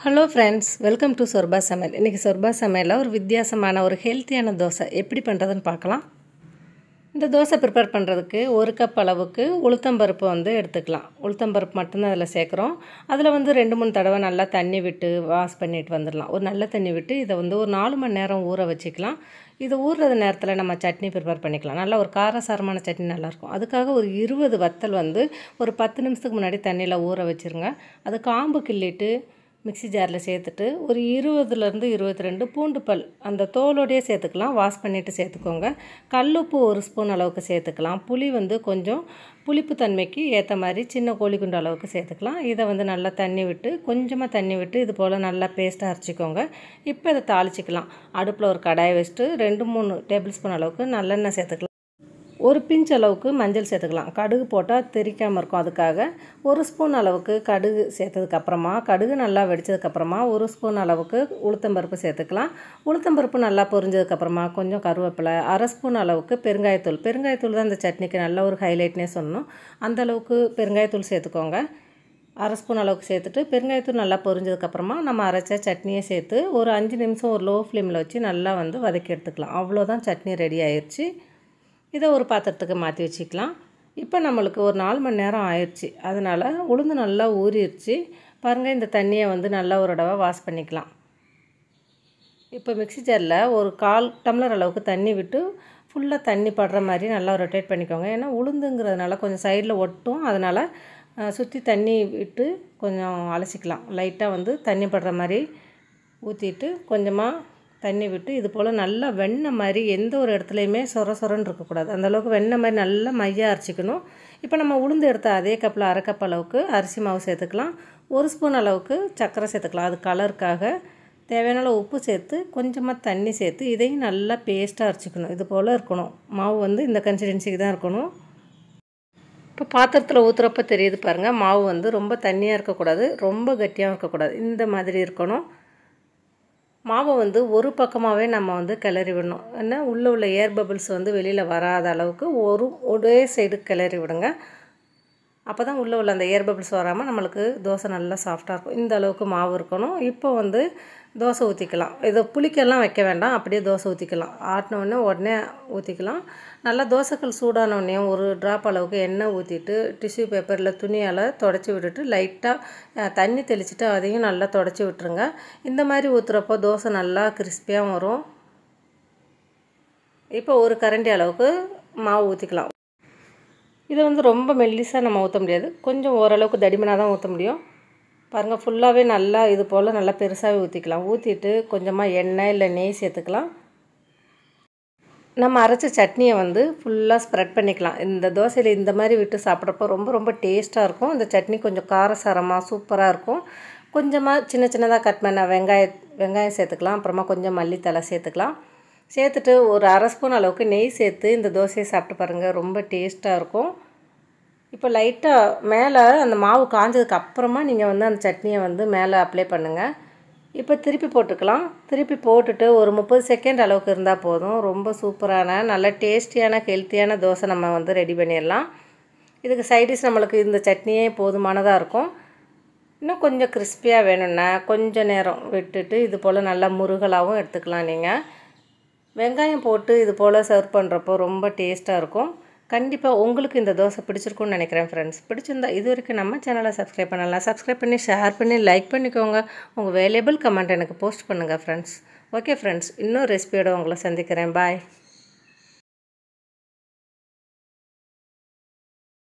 hello friends welcome to சொர்பா சமையல் இன்றைக்கி சொர்பா சமையலில் ஒரு வித்தியாசமான ஒரு ஹெல்த்தியான தோசை எப்படி பண்ணுறதுன்னு பார்க்கலாம் இந்த தோசை ப்ரிப்பேர் பண்ணுறதுக்கு ஒரு கப் அளவுக்கு உளுத்தம்பருப்பு வந்து எடுத்துக்கலாம் உளுத்தம்பருப்பு மட்டும்தான் அதில் சேர்க்குறோம் அதில் வந்து ரெண்டு மூணு தடவை நல்லா தண்ணி விட்டு வாஷ் பண்ணிட்டு வந்துடலாம் ஒரு நல்ல தண்ணி விட்டு இதை வந்து ஒரு நாலு மணி நேரம் ஊற வச்சுக்கலாம் இது ஊறுறது நேரத்தில் நம்ம சட்னி ப்ரிப்பேர் பண்ணிக்கலாம் நல்லா ஒரு காரசாரமான சட்னி நல்லாயிருக்கும் அதுக்காக ஒரு இருபது வத்தல் வந்து ஒரு பத்து நிமிஷத்துக்கு முன்னாடி தண்ணியில் ஊற வச்சுருங்க அது காம்பு கிள்ளிட்டு மிக்ஸி ஜாரில் சேர்த்துட்டு ஒரு இருபதுலேருந்து இருபத்தி ரெண்டு பூண்டு பல் அந்த தோலோடையே சேர்த்துக்கலாம் வாஷ் பண்ணிவிட்டு சேர்த்துக்கோங்க கல்லுப்பு ஒரு ஸ்பூன் அளவுக்கு சேர்த்துக்கலாம் புளி வந்து கொஞ்சம் புளிப்பு தன்மைக்கு ஏற்ற மாதிரி சின்ன கோழி குண்டு அளவுக்கு சேர்த்துக்கலாம் இதை வந்து நல்லா தண்ணி விட்டு கொஞ்சமாக தண்ணி விட்டு இது போல் நல்லா பேஸ்ட்டாக அரைச்சிக்கோங்க இப்போ இதை தாளிச்சிக்கலாம் அடுப்பில் ஒரு கடாயை வச்சுட்டு ரெண்டு மூணு டேபிள் ஸ்பூன் அளவுக்கு நல்லெண்ணெய் சேர்த்துக்கலாம் ஒரு பிஞ்ச் அளவுக்கு மஞ்சள் சேர்த்துக்கலாம் கடுகு போட்டால் தெரிக்காமல் இருக்கும் அதுக்காக ஒரு ஸ்பூன் அளவுக்கு கடுகு சேர்த்ததுக்கப்புறமா கடுகு நல்லா வெடித்ததுக்கப்புறமா ஒரு ஸ்பூன் அளவுக்கு உளுத்தம்பருப்பு சேர்த்துக்கலாம் உளுத்தம்பருப்பு நல்லா பொரிஞ்சதுக்கப்புறமா கொஞ்சம் கருவேப்பிலை அரை ஸ்பூன் அளவுக்கு பெருங்காயத்தூள் பெருங்காயத்தூள் தான் இந்த சட்னிக்கு நல்ல ஒரு ஹைலைட்னே சொல்லணும் அந்த அளவுக்கு பெருங்காயத்தூள் சேர்த்துக்கோங்க அரை ஸ்பூன் அளவுக்கு சேர்த்துட்டு பெருங்காயத்தூள் நல்லா பொரிஞ்சதுக்கப்புறமா நம்ம அரைச்ச சட்னியை சேர்த்து ஒரு அஞ்சு நிமிஷம் ஒரு லோ ஃப்ளேமில் வச்சு நல்லா வந்து வதக்கி எடுத்துக்கலாம் அவ்வளோதான் சட்னி ரெடி ஆயிடுச்சு இதை ஒரு பாத்திரத்துக்கு மாற்றி வச்சுக்கலாம் இப்போ நம்மளுக்கு ஒரு நாலு மணி நேரம் ஆயிடுச்சு அதனால் உளுந்து நல்லா ஊறிடுச்சு பாருங்கள் இந்த தண்ணியை வந்து நல்லா ஒரு தடவை வாஷ் பண்ணிக்கலாம் இப்போ மிக்ஸி ஜாரில் ஒரு கால் டம்ளர் அளவுக்கு தண்ணி விட்டு ஃபுல்லாக தண்ணி படுற மாதிரி நல்லா ரொட்டேட் பண்ணிக்கோங்க ஏன்னா உளுந்துங்கிறதுனால கொஞ்சம் சைடில் ஒட்டும் அதனால் சுற்றி தண்ணி விட்டு கொஞ்சம் அலசிக்கலாம் லைட்டாக வந்து தண்ணி படுற மாதிரி ஊற்றிட்டு கொஞ்சமாக தண்ணி விட்டு இது போல் நல்லா வெண்ணெய் மாதிரி எந்த ஒரு இடத்துலையுமே சொர சொரன்னு இருக்கக்கூடாது அந்தளவுக்கு வெண்ணெய் மாதிரி நல்லா மையாக அரைச்சிக்கணும் இப்போ நம்ம உளுந்து எடுத்த அதே கப்பில் அரை கப் அளவுக்கு அரிசி மாவு சேர்த்துக்கலாம் ஒரு ஸ்பூன் அளவுக்கு சர்க்கரை சேர்த்துக்கலாம் அது கலருக்காக தேவையான அளவு உப்பு சேர்த்து கொஞ்சமாக தண்ணி சேர்த்து இதையும் நல்லா பேஸ்ட்டாக அரைச்சிக்கணும் இது போல் இருக்கணும் மாவு வந்து இந்த கன்சிஸ்டன்சிக்கு தான் இருக்கணும் இப்போ பாத்திரத்தில் ஊற்றுறப்ப தெரியுது பாருங்கள் மாவு வந்து ரொம்ப தண்ணியாக இருக்கக்கூடாது ரொம்ப கட்டியாகவும் இருக்கக்கூடாது இந்த மாதிரி இருக்கணும் மாவை வந்து ஒரு பக்கமாகவே நம்ம வந்து கிளறி விடணும் ஏன்னா உள்ளே உள்ள ஏர் பபிள்ஸ் வந்து வெளியில் வராத அளவுக்கு ஒரு ஒரே சைடு கிளறி விடுங்க அப்போ தான் உள்ளே உள்ள அந்த ஏர் பபிள்ஸ் வராமல் நம்மளுக்கு தோசை நல்லா சாஃப்டாக இருக்கும் இந்த அளவுக்கு மாவு இருக்கணும் இப்போ வந்து தோசை ஊற்றிக்கலாம் இதை புளிக்கெல்லாம் வைக்க வேண்டாம் அப்படியே தோசை ஊற்றிக்கலாம் ஆட்டினோடனே உடனே ஊற்றிக்கலாம் நல்லா தோசைக்கல் சூடானோடனே ஒரு ட்ராப் அளவுக்கு எண்ணெய் ஊற்றிட்டு டிஷ்யூ பேப்பரில் துணியால் தொடச்சி விட்டுட்டு லைட்டாக தண்ணி தெளிச்சுட்டு அதையும் நல்லா தொடச்சி விட்டுருங்க இந்த மாதிரி ஊற்றுறப்போ தோசை நல்லா கிறிஸ்பியாக வரும் இப்போ ஒரு கரண்டி அளவுக்கு மாவு ஊற்றிக்கலாம் இதை வந்து ரொம்ப மெல்லிஸாக நம்ம ஊற்ற முடியாது கொஞ்சம் ஓரளவுக்கு தடிமனாக தான் ஊற்ற முடியும் பாருங்கள் ஃபுல்லாகவே நல்லா இது போல் நல்லா பெருசாகவே ஊற்றிக்கலாம் ஊற்றிட்டு கொஞ்சமாக எண்ணெய் இல்லை நெய் சேர்த்துக்கலாம் நம்ம அரைச்ச சட்னியை வந்து ஃபுல்லாக ஸ்ப்ரெட் பண்ணிக்கலாம் இந்த தோசையில் இந்த மாதிரி விட்டு சாப்பிட்றப்போ ரொம்ப ரொம்ப டேஸ்ட்டாக இருக்கும் இந்த சட்னி கொஞ்சம் காரசாரமாக சூப்பராக இருக்கும் கொஞ்சமாக சின்ன சின்னதாக கட் பண்ண வெங்காய வெங்காயம் சேர்த்துக்கலாம் அப்புறமா கொஞ்சம் மல்லித்தலை சேர்த்துக்கலாம் சேர்த்துட்டு ஒரு அரை ஸ்பூன் அளவுக்கு நெய் சேர்த்து இந்த தோசையை சாப்பிட்டு பாருங்கள் ரொம்ப டேஸ்ட்டாக இருக்கும் இப்போ லைட்டாக மேலே அந்த மாவு காஞ்சதுக்கு அப்புறமா நீங்கள் வந்து அந்த சட்னியை வந்து மேலே அப்ளை பண்ணுங்கள் இப்போ திருப்பி போட்டுக்கலாம் திருப்பி போட்டுட்டு ஒரு முப்பது செகண்ட் அளவுக்கு இருந்தால் போதும் ரொம்ப சூப்பரான நல்ல டேஸ்டியான ஹெல்த்தியான தோசை நம்ம வந்து ரெடி பண்ணிடலாம் இதுக்கு சைடிஷ் நம்மளுக்கு இந்த சட்னியே போதுமானதாக இருக்கும் இன்னும் கொஞ்சம் கிறிஸ்பியாக வேணும்னா கொஞ்சம் நேரம் விட்டுட்டு இது போல் நல்லா முருகலாகவும் எடுத்துக்கலாம் நீங்கள் வெங்காயம் போட்டு இது போல் சர்வ் பண்ணுறப்போ ரொம்ப டேஸ்ட்டாக இருக்கும் கண்டிப்பாக உங்களுக்கு இந்த தோசை பிடிச்சிருக்கும்னு நினைக்கிறேன் ஃப்ரெண்ட்ஸ் பிடிச்சிருந்தா இது வரைக்கும் நம்ம சேனலை சப்ஸ்கிரைப் பண்ணலாம் சப்ஸ்கிரைப் பண்ணி ஷேர் பண்ணி லைக் பண்ணிக்கோங்க உங்கள் வேலியபிள் கமெண்ட் எனக்கு போஸ்ட் பண்ணுங்கள் ஃப்ரெண்ட்ஸ் ஓகே ஃப்ரெண்ட்ஸ் இன்னும் ரெசிபியோட உங்களை சந்திக்கிறேன் பாய்